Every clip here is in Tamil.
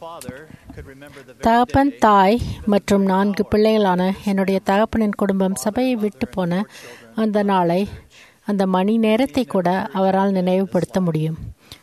தகப்பன் தாய் மற்றும் நான்கு பிள்ளைகளான என்னுடைய தகப்பனின் குடும்பம் சபையை விட்டு போன அந்த நாளை அந்த மணி நேரத்தை கூட அவரால் நினைவுபடுத்த முடியும்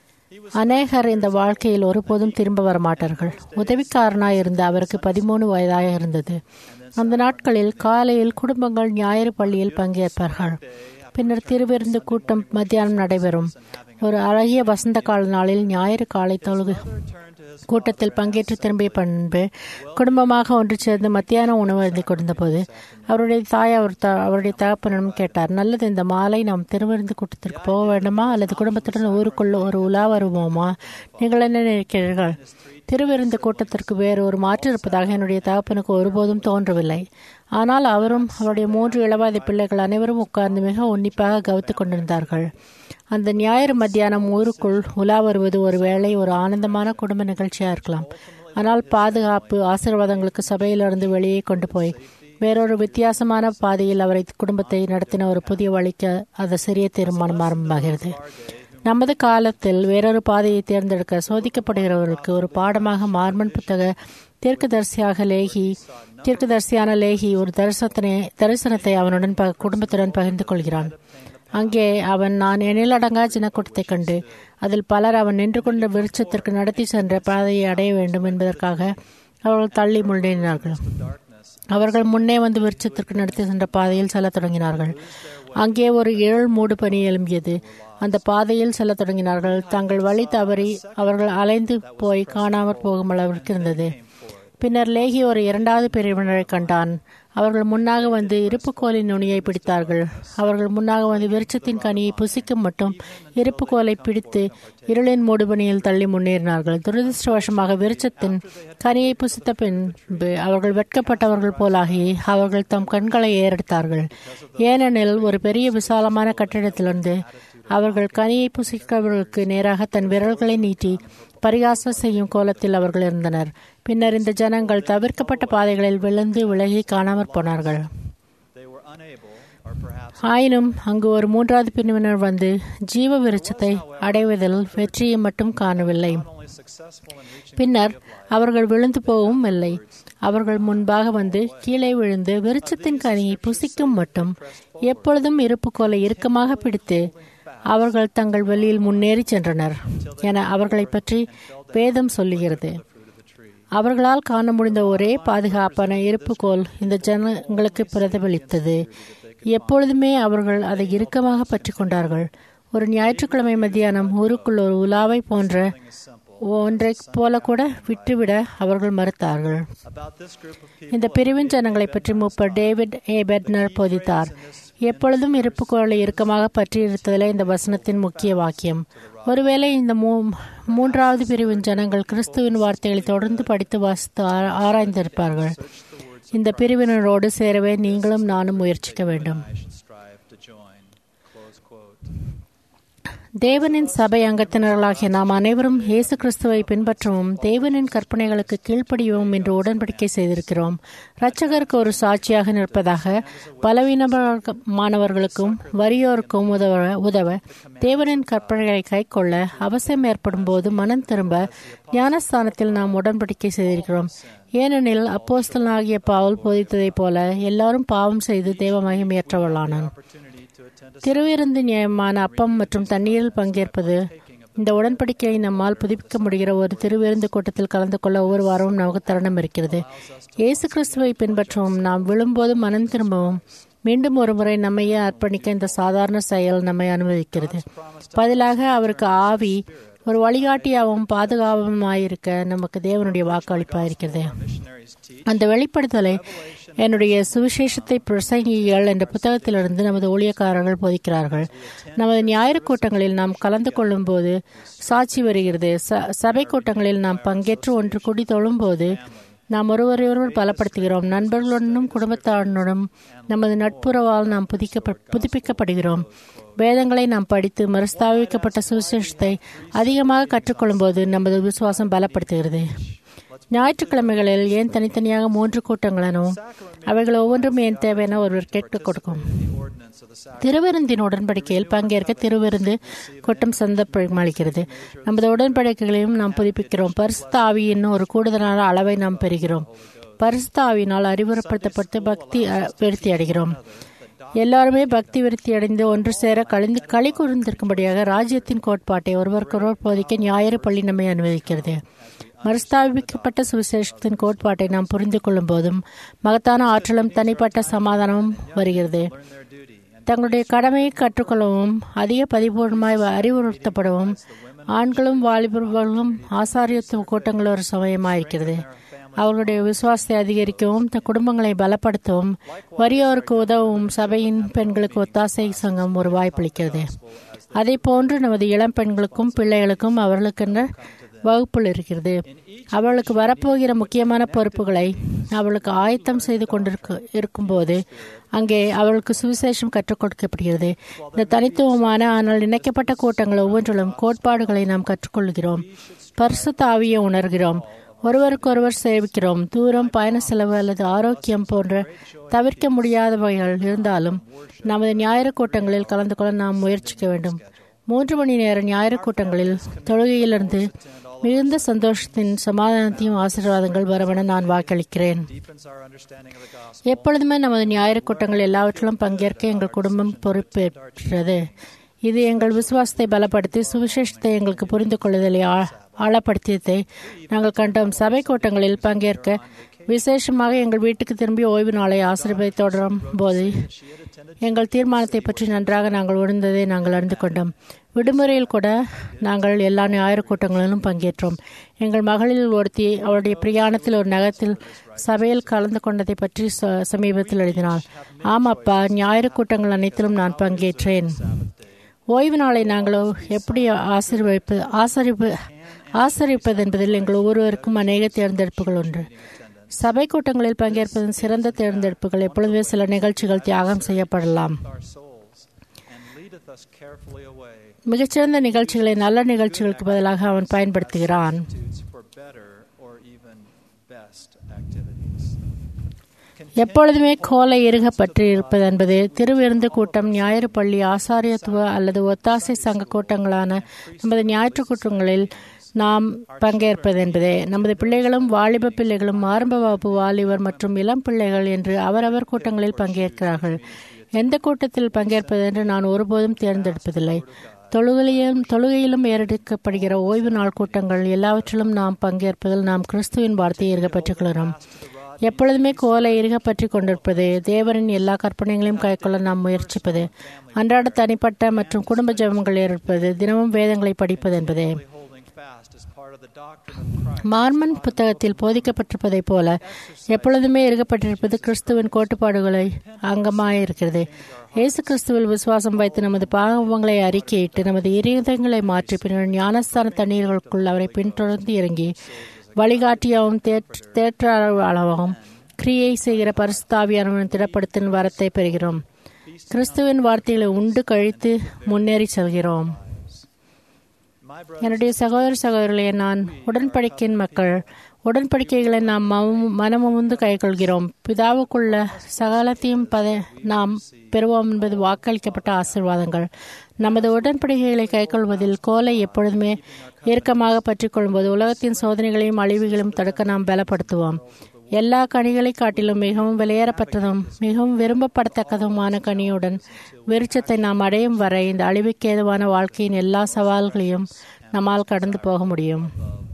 அநேகர் இந்த வாழ்க்கையில் ஒருபோதும் திரும்ப வரமாட்டார்கள் உதவிக்காரனாய் இருந்த அவருக்கு பதிமூணு வயதாக இருந்தது அந்த நாட்களில் காலையில் குடும்பங்கள் ஞாயிறு பள்ளியில் பங்கேற்பார்கள் பின்னர் திருவிருந்து கூட்டம் மத்தியானம் நடைபெறும் ஒரு அழகிய வசந்த கால நாளில் ஞாயிறு காலை தொழுகு கூட்டத்தில் பங்கேற்று திரும்பிய பண்பு குடும்பமாக ஒன்று சேர்ந்து மத்தியான உணவு அருந்தி கொண்டபோது அவருடைய தாய் அவர் அவருடைய தகப்பனிடம் கேட்டார் நல்லது இந்த மாலை நாம் திருவிருந்து கூட்டத்திற்கு போக வேண்டுமா அல்லது குடும்பத்துடன் ஊருக்குள்ள ஒரு உலா வருவோமா நீங்கள் என்ன நினைக்கிறீர்கள் திருவிருந்து கூட்டத்திற்கு வேறு ஒரு மாற்று இருப்பதாக என்னுடைய தகப்பனுக்கு ஒருபோதும் தோன்றவில்லை ஆனால் அவரும் அவருடைய மூன்று இளவாதி பிள்ளைகள் அனைவரும் உட்கார்ந்து மிக உன்னிப்பாக கவத்து கொண்டிருந்தார்கள் அந்த ஞாயிறு மத்தியானம் ஊருக்குள் உலா வருவது ஒரு வேளை ஒரு ஆனந்தமான குடும்ப நிகழ்ச்சியாக இருக்கலாம் ஆனால் பாதுகாப்பு ஆசீர்வாதங்களுக்கு சபையிலிருந்து வெளியே கொண்டு போய் வேறொரு வித்தியாசமான பாதையில் அவரை குடும்பத்தை நடத்தின ஒரு புதிய வழிக்கு அது சிறிய தீர்மானம் ஆரம்பமாகிறது நமது காலத்தில் வேறொரு பாதையை தேர்ந்தெடுக்க சோதிக்கப்படுகிறவர்களுக்கு ஒரு பாடமாக மார்மன் புத்தக தீர்க்கதரிசியாக லேகி தீர்க்கதரிசியான லேகி ஒரு தரிசனத்தினை தரிசனத்தை அவனுடன் ப குடும்பத்துடன் பகிர்ந்து கொள்கிறான் அங்கே அவன் நான் எண்ணிலடங்கா ஜனக்கூட்டத்தைக் கண்டு அதில் பலர் அவன் நின்று கொண்ட விருட்சத்திற்கு நடத்தி சென்ற பாதையை அடைய வேண்டும் என்பதற்காக அவர்கள் தள்ளி முள்ளினார்கள் அவர்கள் முன்னே வந்து விருட்சத்திற்கு நடத்தி சென்ற பாதையில் செல்லத் தொடங்கினார்கள் அங்கே ஒரு ஏழு மூடு பனி எழும்பியது அந்த பாதையில் செல்லத் தொடங்கினார்கள் தங்கள் வழி தவறி அவர்கள் அலைந்து போய் காணாமற் போகும் அளவிற்கு இருந்தது பின்னர் லேகி ஒரு இரண்டாவது பிரிவினரை கண்டான் அவர்கள் முன்னாக வந்து இருப்புக்கோலின் நுனியை பிடித்தார்கள் அவர்கள் முன்னாக வந்து விருட்சத்தின் கனியை புசிக்கும் மட்டும் இருப்புக்கோலை பிடித்து இருளின் மூடுபணியில் தள்ளி முன்னேறினார்கள் துரதிருஷ்டவசமாக விருட்சத்தின் கனியை புசித்த பின்பு அவர்கள் வெட்கப்பட்டவர்கள் போலாகி அவர்கள் தம் கண்களை ஏறெடுத்தார்கள் ஏனெனில் ஒரு பெரிய விசாலமான கட்டிடத்திலிருந்து அவர்கள் கனியை புசிக்கிறவர்களுக்கு நேராக தன் விரல்களை நீட்டி பரிகாசம் செய்யும் கோலத்தில் அவர்கள் இருந்தனர் பின்னர் இந்த ஜனங்கள் தவிர்க்கப்பட்ட பாதைகளில் விழுந்து விலகி காணாமற் போனார்கள் ஆயினும் அங்கு ஒரு மூன்றாவது பிரிவினர் வந்து ஜீவ விருட்சத்தை அடைவதில் வெற்றியை மட்டும் காணவில்லை பின்னர் அவர்கள் விழுந்து போகவும் இல்லை அவர்கள் முன்பாக வந்து கீழே விழுந்து விருட்சத்தின் கனியை புசிக்கும் மட்டும் எப்பொழுதும் இருப்புக்கோலை இறுக்கமாக பிடித்து அவர்கள் தங்கள் வழியில் முன்னேறி சென்றனர் என அவர்களை பற்றி வேதம் சொல்லுகிறது அவர்களால் காண முடிந்த ஒரே பாதுகாப்பான இருப்புக்கோல் இந்த ஜனங்களுக்கு பிரதிபலித்தது எப்பொழுதுமே அவர்கள் அதை இறுக்கமாக பற்றி கொண்டார்கள் ஒரு ஞாயிற்றுக்கிழமை மத்தியானம் ஊருக்குள் ஒரு உலாவை போன்ற ஒன்றை போல கூட விட்டுவிட அவர்கள் மறுத்தார்கள் இந்த பிரிவின் ஜனங்களை பற்றி மூப்பர் டேவிட் ஏ பெட்னர் போதித்தார் எப்பொழுதும் இருப்புக்கோளை இறுக்கமாக பற்றி இருத்ததிலே இந்த வசனத்தின் முக்கிய வாக்கியம் ஒருவேளை இந்த மூ மூன்றாவது பிரிவின் ஜனங்கள் கிறிஸ்துவின் வார்த்தைகளை தொடர்ந்து படித்து வாசித்து ஆராய்ந்திருப்பார்கள் இந்த பிரிவினரோடு சேரவே நீங்களும் நானும் முயற்சிக்க வேண்டும் தேவனின் சபை அங்கத்தினர்களாகிய நாம் அனைவரும் இயேசு கிறிஸ்துவை பின்பற்றவும் தேவனின் கற்பனைகளுக்கு கீழ்ப்படியவும் என்று உடன்படிக்கை செய்திருக்கிறோம் இரட்சகருக்கு ஒரு சாட்சியாக நிற்பதாக பலவீனமானவர்களுக்கும் வறியோருக்கும் உதவ உதவ தேவனின் கற்பனைகளை கைக்கொள்ள அவசியம் ஏற்படும் போது மனம் திரும்ப ஞானஸ்தானத்தில் நாம் உடன்படிக்கை செய்திருக்கிறோம் ஏனெனில் அப்போஸ்தலனாகிய பாவல் போதித்ததைப் போல எல்லாரும் பாவம் செய்து தேவமயம் ஏற்றவர்களானான் திருவிருந்து நியமமான அப்பம் மற்றும் தண்ணீரில் பங்கேற்பது இந்த உடன்படிக்கையை நம்மால் புதுப்பிக்க முடிகிற ஒரு திருவிருந்து கூட்டத்தில் கலந்து கொள்ள ஒவ்வொரு வாரமும் நமக்கு தருணம் இருக்கிறது இயேசு கிறிஸ்துவை பின்பற்றவும் நாம் விழும்போது மனம் திரும்பவும் மீண்டும் ஒரு முறை நம்மையே அர்ப்பணிக்க இந்த சாதாரண செயல் நம்மை அனுமதிக்கிறது பதிலாக அவருக்கு ஆவி ஒரு வழிகாட்டியாகவும் பாதுகாப்புமாயிருக்க நமக்கு தேவனுடைய வாக்களிப்பாயிருக்கிறது அந்த வெளிப்படுத்தலை என்னுடைய சுவிசேஷத்தை பிரசங்கிகள் என்ற புத்தகத்திலிருந்து நமது ஊழியக்காரர்கள் போதிக்கிறார்கள் நமது ஞாயிறு கூட்டங்களில் நாம் கலந்து கொள்ளும் போது சாட்சி வருகிறது சபை கூட்டங்களில் நாம் பங்கேற்று ஒன்று கூடி தொழும்போது நாம் ஒருவரையொருவர் பலப்படுத்துகிறோம் நண்பர்களுடனும் குடும்பத்தாருடனும் நமது நட்புறவால் நாம் புதிக்க புதுப்பிக்கப்படுகிறோம் வேதங்களை நாம் படித்து மறுஸ்தாபிக்கப்பட்ட சுவிசேஷத்தை அதிகமாக கற்றுக்கொள்ளும்போது நமது விசுவாசம் பலப்படுத்துகிறது ஞாயிற்றுக்கிழமைகளில் ஏன் தனித்தனியாக மூன்று கூட்டங்களனோ அவைகள் ஒவ்வொன்றும் ஏன் தேவையான ஒருவர் கேட்க கொடுக்கும் திருவிருந்தின் உடன்படிக்கையில் பங்கேற்க திருவிருந்து கூட்டம் சந்தர்ப்பம் அளிக்கிறது நமது உடன்படிக்கைகளையும் நாம் புதுப்பிக்கிறோம் பரிசுத்த ஆவியின் ஒரு கூடுதலான அளவை நாம் பெறுகிறோம் பரிசுத்த ஆவியினால் அறிவுறுப்படுத்தப்பட்டு பக்தி விருத்தி அடைகிறோம் எல்லாருமே பக்தி விருத்தி அடைந்து ஒன்று சேர கழிந்து களி கூர்ந்திருக்கும்படியாக ராஜ்யத்தின் கோட்பாட்டை ஒருவருக்கொருவர் போதிக்க ஞாயிறு பள்ளி நம்மை அனுமதிக்கிறது மறுஸ்தாபிக்கப்பட்ட சுவிசேஷத்தின் கோட்பாட்டை நாம் புரிந்து கொள்ளும் போதும் மகத்தான ஆற்றலும் தனிப்பட்ட சமாதானமும் வருகிறது தங்களுடைய கடமையை கற்றுக்கொள்ளவும் அதிக பதிபூர்ணமாய் அறிவுறுத்தப்படவும் ஆண்களும் வாலிபர்களும் ஆசாரியத்துவ கூட்டங்கள் ஒரு சமயமாயிருக்கிறது அவர்களுடைய விசுவாசத்தை அதிகரிக்கவும் தன் குடும்பங்களை பலப்படுத்தவும் வறியோருக்கு உதவும் சபையின் பெண்களுக்கு ஒத்தாசை சங்கம் ஒரு வாய்ப்பளிக்கிறது அதே போன்று நமது இளம் பெண்களுக்கும் பிள்ளைகளுக்கும் அவர்களுக்கென்ற வகுப்புகள் இருக்கிறது அவளுக்கு வரப்போகிற முக்கியமான பொறுப்புகளை அவளுக்கு ஆயத்தம் செய்து கொண்டிருக்க இருக்கும்போது அங்கே அவளுக்கு சுவிசேஷம் கற்றுக் கொடுக்கப்படுகிறது இந்த தனித்துவமான ஆனால் இணைக்கப்பட்ட கூட்டங்கள் ஒவ்வொன்றிலும் கோட்பாடுகளை நாம் கற்றுக்கொள்கிறோம் பரிசு தாவியை உணர்கிறோம் ஒருவருக்கொருவர் சேவிக்கிறோம் தூரம் பயண செலவு அல்லது ஆரோக்கியம் போன்ற தவிர்க்க முடியாதவைகள் இருந்தாலும் நமது ஞாயிறு கூட்டங்களில் கலந்து கொள்ள நாம் முயற்சிக்க வேண்டும் மூன்று மணி நேர ஞாயிறு கூட்டங்களில் தொழுகையிலிருந்து மிகுந்த சந்தோஷத்தின் சமாதானத்தையும் ஆசீர்வாதங்கள் வரவென நான் வாக்களிக்கிறேன் எப்பொழுதுமே நமது ஞாயிறு கூட்டங்கள் எல்லாவற்றிலும் பங்கேற்க எங்கள் குடும்பம் பொறுப்பேற்றது இது எங்கள் விசுவாசத்தை பலப்படுத்தி சுவிசேஷத்தை எங்களுக்கு புரிந்து கொள்ளுதலை ஆழப்படுத்தியதை நாங்கள் கண்டோம் சபை கூட்டங்களில் பங்கேற்க விசேஷமாக எங்கள் வீட்டுக்கு திரும்பி ஓய்வு நாளை ஆசிரியப்பை தொடரும் போது எங்கள் தீர்மானத்தை பற்றி நன்றாக நாங்கள் உணர்ந்ததை நாங்கள் அறிந்து கொண்டோம் விடுமுறையில் கூட நாங்கள் எல்லா ஞாயிறு கூட்டங்களிலும் பங்கேற்றோம் எங்கள் மகளில் ஒருத்தி அவளுடைய பிரயாணத்தில் ஒரு நகரத்தில் சபையில் கலந்து கொண்டதை பற்றி சமீபத்தில் எழுதினாள் ஆம் அப்பா ஞாயிறு கூட்டங்கள் அனைத்திலும் நான் பங்கேற்றேன் ஓய்வு நாளை நாங்கள் எப்படி ஆசிர்வதிப்பு ஆசரிப்பு ஆசரிப்பது என்பதில் எங்கள் ஒவ்வொருவருக்கும் அநேக தேர்ந்தெடுப்புகள் உண்டு சபை கூட்டங்களில் பங்கேற்பதன் சிறந்த தேர்ந்தெடுப்புகள் எப்பொழுதுமே சில நிகழ்ச்சிகள் தியாகம் செய்யப்படலாம் மிகச்சிறந்த நிகழ்ச்சிகளை நல்ல நிகழ்ச்சிகளுக்கு பதிலாக அவன் பயன்படுத்துகிறான் எப்பொழுதுமே கோலை இறுக பற்றி இருப்பது என்பது திருவிருந்து கூட்டம் ஞாயிறு பள்ளி ஆசாரியத்துவ அல்லது ஒத்தாசை சங்க கூட்டங்களான நமது ஞாயிற்று கூட்டங்களில் நாம் பங்கேற்பது என்பதே நமது பிள்ளைகளும் வாலிப பிள்ளைகளும் ஆரம்ப வகுப்பு வாலிபர் மற்றும் இளம் பிள்ளைகள் என்று அவரவர் கூட்டங்களில் பங்கேற்கிறார்கள் எந்த கூட்டத்தில் பங்கேற்பது என்று நான் ஒருபோதும் தேர்ந்தெடுப்பதில்லை தொழுகையிலும் தொழுகையிலும் ஏறெடுக்கப்படுகிற ஓய்வு நாள் கூட்டங்கள் எல்லாவற்றிலும் நாம் பங்கேற்பதில் நாம் கிறிஸ்துவின் வார்த்தையை இருக்கப்பட்டுக் கொள்கிறோம் எப்பொழுதுமே கோலை இருக பற்றி கொண்டிருப்பது தேவரின் எல்லா கற்பனைகளையும் கைக்கொள்ள நாம் முயற்சிப்பது அன்றாட தனிப்பட்ட மற்றும் குடும்ப ஜபங்கள் ஏற்பது தினமும் வேதங்களை படிப்பது என்பதே மார்மன் புத்தகத்தில் போதிக்கப்பட்டிருப்பதைப் போல எப்பொழுதுமே இருக்கப்பட்டிருப்பது கிறிஸ்துவின் கோட்பாடுகளை அங்கமாயிருக்கிறது இயேசு கிறிஸ்துவில் விசுவாசம் வைத்து நமது பாவங்களை அறிக்கையிட்டு நமது இருதயங்களை மாற்றி பின்னர் ஞானஸ்தான தண்ணீர்களுக்குள் அவரை பின்தொடர்ந்து இறங்கி வழிகாட்டியாகவும் தேற்றாளவாகவும் கிரியை செய்கிற பரிசுத்தாவியானவன் திடப்படுத்தின் வரத்தை பெறுகிறோம் கிறிஸ்துவின் வார்த்தைகளை உண்டு கழித்து முன்னேறி செல்கிறோம் என்னுடைய சகோதர சகோதரிகளே நான் உடன்படிக்கையின் மக்கள் உடன்படிக்கைகளை நாம் மனமுந்து கைக்கொள்கிறோம் பிதாவுக்குள்ள சகலத்தையும் பத நாம் பெறுவோம் என்பது வாக்களிக்கப்பட்ட ஆசிர்வாதங்கள் நமது உடன்படிக்கைகளை கைக்கொள்வதில் கோலை எப்பொழுதுமே இறுக்கமாக பற்றி கொள்ளும்போது உலகத்தின் சோதனைகளையும் அழிவுகளையும் தடுக்க நாம் பலப்படுத்துவோம் எல்லா கனிகளை காட்டிலும் மிகவும் வெளியேறப்பட்டதும் மிகவும் விரும்பப்படத்தக்கதுமான கனியுடன் விருட்சத்தை நாம் அடையும் வரை இந்த அழிவுக்கு ஏதுவான வாழ்க்கையின் எல்லா சவால்களையும் நம்மால் கடந்து போக முடியும்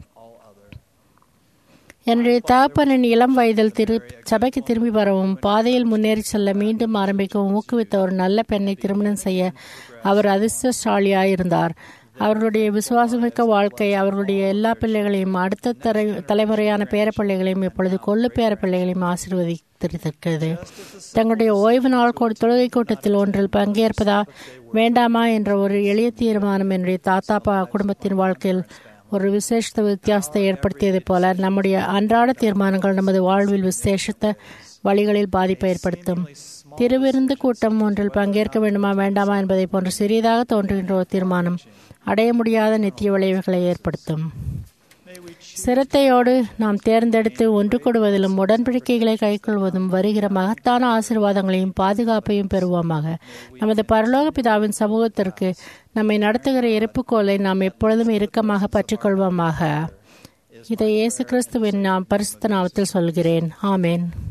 என்னுடைய தகப்பனின் இளம் வயதில் திரு சபைக்கு திரும்பி வரவும் பாதையில் முன்னேறி செல்ல மீண்டும் ஆரம்பிக்கவும் ஊக்குவித்த ஒரு நல்ல பெண்ணை திருமணம் செய்ய அவர் அதிர்ஷ்டசாலியாயிருந்தார் அவர்களுடைய விசுவாசமிக்க வாழ்க்கை அவர்களுடைய எல்லா பிள்ளைகளையும் அடுத்த தலை தலைமுறையான பேரப்பிள்ளைகளையும் இப்பொழுது கொள்ளு பேரப்பிள்ளைகளையும் ஆசீர்வதித்திருக்கிறது தங்களுடைய ஓய்வு நாள் தொழுகை கூட்டத்தில் ஒன்றில் பங்கேற்பதா வேண்டாமா என்ற ஒரு எளிய தீர்மானம் என்னுடைய தாத்தாப்பா குடும்பத்தின் வாழ்க்கையில் ஒரு விசேஷ வித்தியாசத்தை ஏற்படுத்தியதைப் போல நம்முடைய அன்றாட தீர்மானங்கள் நமது வாழ்வில் விசேஷத்த வழிகளில் பாதிப்பை ஏற்படுத்தும் திருவிருந்து கூட்டம் ஒன்றில் பங்கேற்க வேண்டுமா வேண்டாமா என்பதை போன்ற சிறியதாக தோன்றுகின்ற ஒரு தீர்மானம் அடைய முடியாத நித்திய விளைவுகளை ஏற்படுத்தும் சிரத்தையோடு நாம் தேர்ந்தெடுத்து ஒன்று கொடுவதிலும் உடன்படிக்கைகளை கைக்கொள்வதும் வருகிற மகத்தான ஆசீர்வாதங்களையும் பாதுகாப்பையும் பெறுவோமாக நமது பரலோக பிதாவின் சமூகத்திற்கு நம்மை நடத்துகிற இருப்புக்கோலை நாம் எப்பொழுதும் இறுக்கமாக பற்றிக்கொள்வோமாக இதை இயேசு கிறிஸ்துவின் நாம் பரிசுத்த நாமத்தில் சொல்கிறேன் ஆமேன்